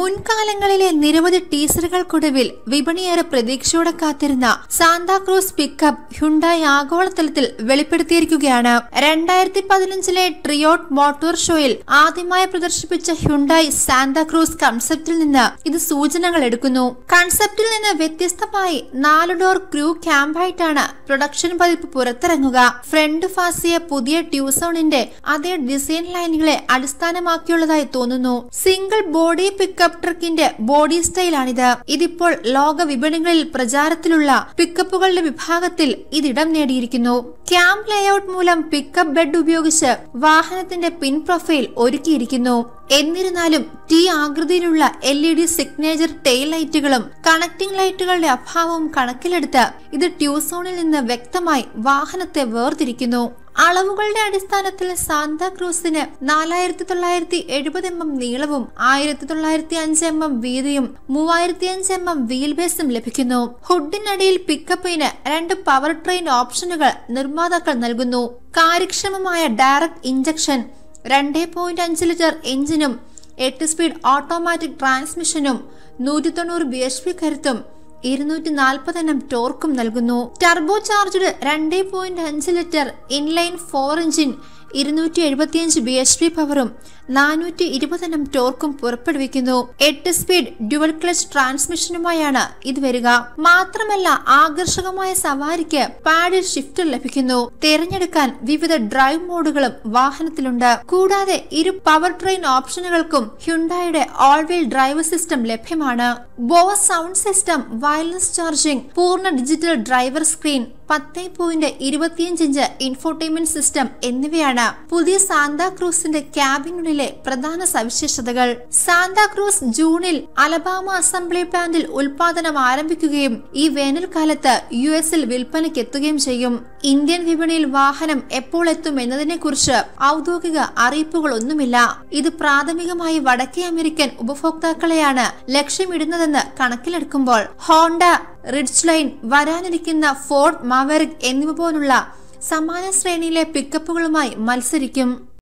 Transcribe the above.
മുൻകാലങ്ങളിലെ നിരവധി ടീസറുകൾക്കൊടുവിൽ വിപണിയേറെ പ്രതീക്ഷയോടെ കാത്തിരുന്ന സാന്താക്രൂസ് പിക്കപ്പ് ഹ്യുണ്ടായി ആഗോളതലത്തിൽ വെളിപ്പെടുത്തിയിരിക്കുകയാണ് രണ്ടായിരത്തി പതിനഞ്ചിലെ ട്രിയോട്ട് മോട്ടോർ ഷോയിൽ ആദ്യമായി പ്രദർശിപ്പിച്ച ഹ്യുണ്ടായി സാന്താക്രൂസ് കൺസെപ്റ്റിൽ നിന്ന് ഇത് സൂചനകൾ എടുക്കുന്നു കൺസെപ്റ്റിൽ നിന്ന് വ്യത്യസ്തമായി നാല് ഡോർ ക്രൂ ക്യാമ്പായിട്ടാണ് പ്രൊഡക്ഷൻ പതിപ്പ് പുറത്തിറങ്ങുക ഫ്രണ്ട് ഫാസിയ പുതിയ ട്യൂസോണിന്റെ അതേ ഡിസൈൻ ലൈനുകളെ അടിസ്ഥാനമാക്കിയുള്ളതായി തോന്നുന്നു സിംഗിൾ ബോഡി പിക്കപ്പ് ട്രക്കിന്റെ ബോഡി സ്റ്റൈലാണിത് ഇതിപ്പോൾ ലോക വിപണികളിൽ പ്രചാരത്തിലുള്ള പിക്കപ്പുകളുടെ വിഭാഗത്തിൽ ഇതിടം നേടിയിരിക്കുന്നു ക്യാമ്പ് ലേഔട്ട് മൂലം പിക്കപ്പ് ബെഡ് ഉപയോഗിച്ച് വാഹനത്തിന്റെ പിൻ പ്രൊഫൈൽ ഒരുക്കിയിരിക്കുന്നു എന്നിരുന്നാലും ടി ആകൃതിയിലുള്ള L E D signature tail ലൈറ്റുകളും കണക്ടിംഗ് ലൈറ്റുകളുടെ അഭാവവും കണക്കിലെടുത്ത് ഇത് ട്യൂസോണിൽ നിന്ന് വ്യക്തമായി വാഹനത്തെ വേർതിരിക്കുന്നു അളവുകളുടെ അടിസ്ഥാനത്തിൽ സാന്താക്രൂസിന് നാലായിരത്തി തൊള്ളായിരത്തി എഴുപത് എം എം നീളവും ആയിരത്തി തൊള്ളായിരത്തി അഞ്ച് എം എം വീതിയും മൂവായിരത്തി അഞ്ച് എം എം വീൽ ബേസും ലഭിക്കുന്നു ഹുഡിനടിയിൽ പിക്കപ്പിന് രണ്ട് പവർ ട്രെയിൻ ഓപ്ഷനുകൾ നിർമ്മാതാക്കൾ നൽകുന്നു കാര്യക്ഷമമായ ഡയറക്ട് ഇഞ്ചക്ഷൻ രണ്ട് പോയിന്റ് അഞ്ച് ലിറ്റർ എഞ്ചിനും എട്ട് സ്പീഡ് ഓട്ടോമാറ്റിക് ട്രാൻസ്മിഷനും നൂറ്റി തൊണ്ണൂറ് ബി എച്ച് പി കരുത്തും ഇരുന്നൂറ്റി നാൽപ്പത് എണ്ണം ടോർക്കും നൽകുന്നു ടർബോ ചാർജ്ഡ് രണ്ട് പോയിന്റ് അഞ്ച് ലിറ്റർ ഇൻലൈൻ ഫോർ എഞ്ചിൻ ഇരുന്നൂറ്റി എഴുപത്തിയഞ്ച് ബി എച്ച് പി പവറും നാനൂറ്റി ഇരുപതെണ്ണം ടോർക്കും പുറപ്പെടുവിക്കുന്നു എട്ട് സ്പീഡ് ഡ്യുവൽ ക്ലച്ച് ട്രാൻസ്മിഷനുമായാണ് ഇത് വരിക മാത്രമല്ല ആകർഷകമായ സവാരിക്ക് പാഡിൽ ഷിഫ്റ്റ് ലഭിക്കുന്നു തിരഞ്ഞെടുക്കാൻ വിവിധ ഡ്രൈവ് മോഡുകളും വാഹനത്തിലുണ്ട് കൂടാതെ ഇരു പവർ ട്രെയിൻ ഓപ്ഷനുകൾക്കും ഹ്യുണ്ടായുടെ ഓൾ വീൽ ഡ്രൈവ് സിസ്റ്റം ലഭ്യമാണ് Bose sound system wireless charging പൂർണ്ണ ഡിജിറ്റൽ ഡ്രൈവർ സ്ക്രീൻ പത്ത് പോയിന്റ് ഇരുപത്തിയഞ്ച് ഇഞ്ച് ഇൻഫോർടൈൻമെന്റ് സിസ്റ്റം എന്നിവയാണ് പുതിയ സാന്താക്രൂസിന്റെ ക്യാബിനുള്ളിലെ പ്രധാന സവിശേഷതകൾ സാന്താക്രൂസ് ജൂണിൽ അലബാമ അസംബ്ലി പ്ലാന്റിൽ ഉൽപാദനം ആരംഭിക്കുകയും ഈ വേനൽക്കാലത്ത് യു എസിൽ വിൽപ്പനയ്ക്ക് എത്തുകയും ചെയ്യും ഇന്ത്യൻ വിപണിയിൽ വാഹനം എപ്പോൾ എത്തും എന്നതിനെ കുറിച്ച് ഔദ്യോഗിക അറിയിപ്പുകളൊന്നുമില്ല ഇത് പ്രാഥമികമായി വടക്കേ അമേരിക്കൻ ഉപഭോക്താക്കളെയാണ് ലക്ഷ്യമിടുന്നതെന്ന് കണക്കിലെടുക്കുമ്പോൾ ഹോണ്ട റിഡ്ജ് ലൈൻ വരാനിരിക്കുന്ന ഫോർഡ് മാവറിക് എന്നിവ പോലുള്ള സമാന ശ്രേണിയിലെ പിക്കപ്പുകളുമായി മത്സരിക്കും